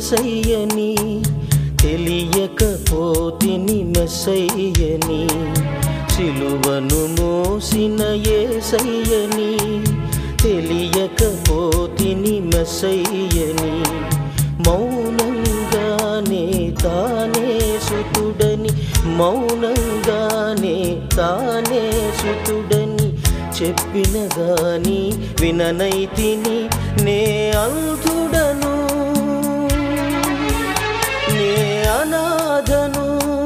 ఏసయ్యని తెలియకపోతిని మెస్సయ్యని సిలువను మోసిన ఏసయ్యని తెలియకపోతిని మెస్సయ్యని మౌనంగానే తానే సుతుడని మౌనంగానే తానే సుతుడని చెప్పిన గాని విననైతిని నే అంతుడను నే అనాథను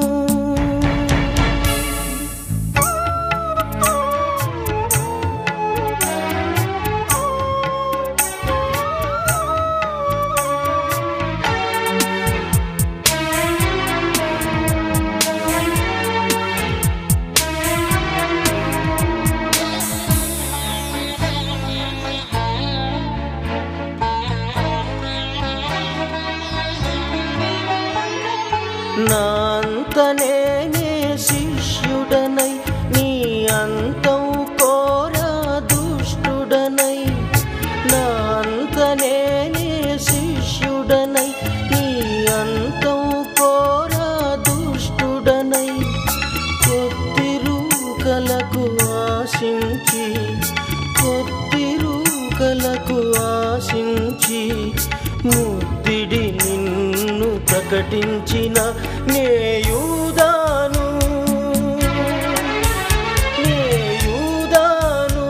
నా అంత నేనే శిష్యుడనై నీ అంతం కోరా దుష్టుడనై నా అంత నేనే శిష్యుడనై నీ అంతం కోరా దుష్టుడనై కొద్ది రూకలకు ఆశించి కొద్ది రూకలకు ఆశించి ముద్దిడి నిన్ను ప్రకటించిన నేయుదాను నేయుదాను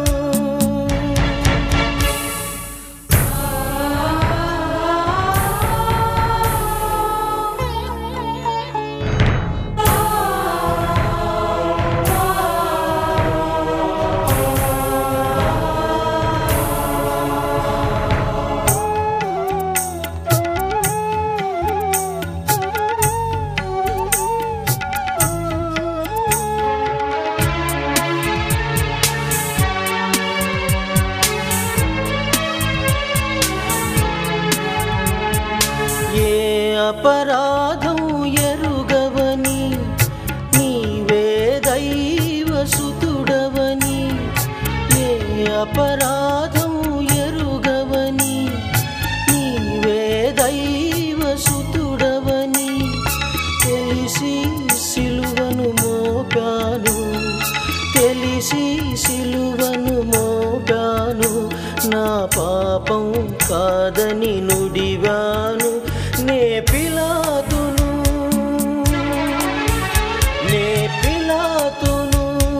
ఏ అపరాధం ఎరుగవని నీవే దైవ సుతుడవని ఏ అపరాధం ఎరుగవని నీవే దైవ సుతుడవని తెలిసి సిలువను మోపాను తెలిసి సిలువను మోపాను నా పాపం కాదని నుడివాను నే పిలాతును నే పిలాతును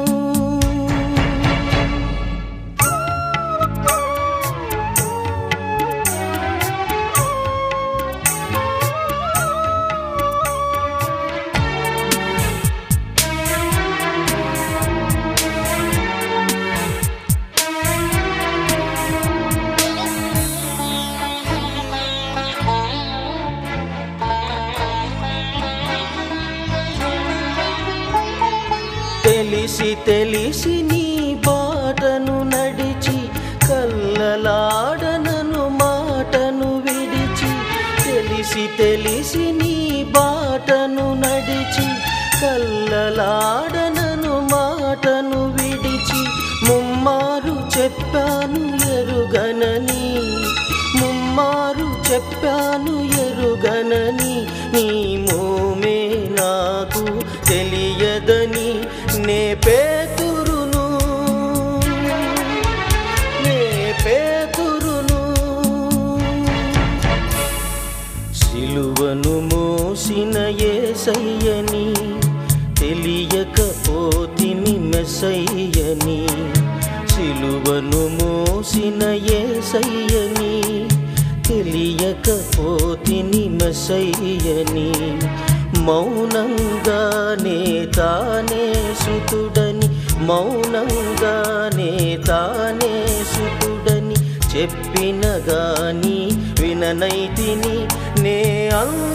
తెలిసి తెలిసి నీ బాటను నడిచి కల్లలాడనను మాటను విడిచి తెలిసి తెలిసి నీ బాటను నడిచి కల్లలాడనను మాటను విడిచి ముమ్మారు చెప్పాను ఎరుగనని ముమ్మారు చెప్పాను ఎరుగనని నీ మోమే నాకు తెలియదని నే పేతురును నే పేతురును సిలువను మోసిన ఏసయ్యని తెలియకపోతిని మెసయ్యని సిలువను మోసిన ఏసయ్యని తెలియకపోతిని మెసయ్యని మౌనంగానే తానే సుతుడని మౌనంగానే తానే సుతుడని చెప్పిన గాని విననైతిని నే అంత